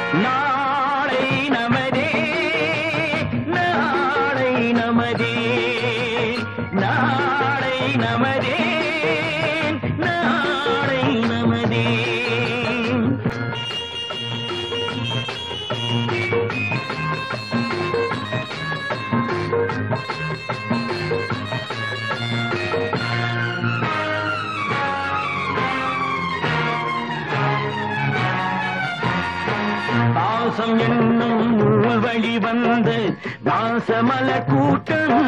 நாளை நமதே நாளை நமதே நாளை நமதே நாளை நமதே பாசம் என்னும் நூல் வழி வந்த வாசமல கூட்டம்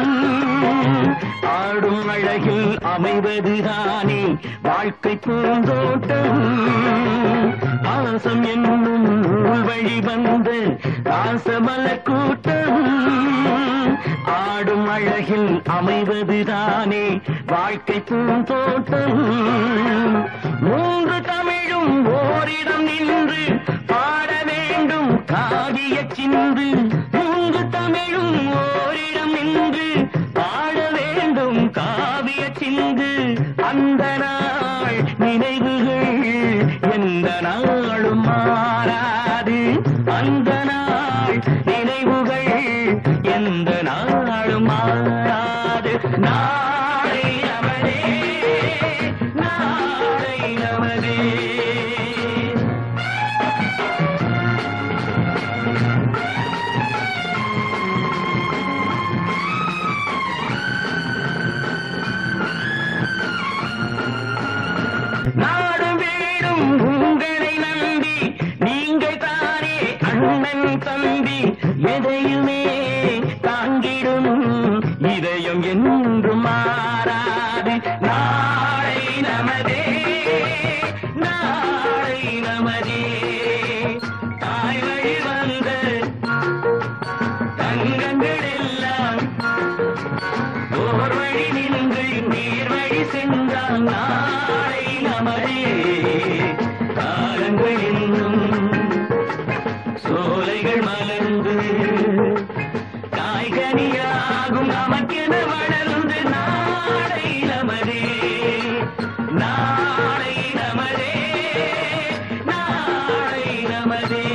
ஆடும் அழகில் அமைவதுதானே வாழ்க்கை பூந்தோட்டம் பாசம் என்னும் நூல் வழி வந்த வாசமல கூட்டம் ஆடும் அழகில் அமைவதுதானே வாழ்க்கை பூந்தோட்டம் மூன்று தமிழும் ஓரிடம் நின்று பாட வேண்டும் காவிய சிந்து மூன்று தமிழும் ஓரிடம் நின்று பாட வேண்டும் காவிய சிந்து அந்த நாள் நினைவுகள் எந்த நாளும் மாறாது அந்த நாள் நினைவுகள் எந்த நாளும் மாறாது நாளை நமதே நாளை நமதே நாடும் வீடும் உங்களை நம்பி நீங்கள் தானே அண்ணன் தம்பி எதையுமே தாங்கிடும் இதயம் என்றும் மாறாது நாளை நமதே நாளை நமதே தாய் வழி வந்த தங்கங்கள் எல்லாம் ஓர் வழி நின்று நீர் வழி சென்றால் நாளை நமதே காலங்கள் இன்னும் சோலைகள் மலர்ந்து காய்கனியாகும் நமக்கென வளர்ந்து நாளை நமதே நாளை நமதே நாளை நமதே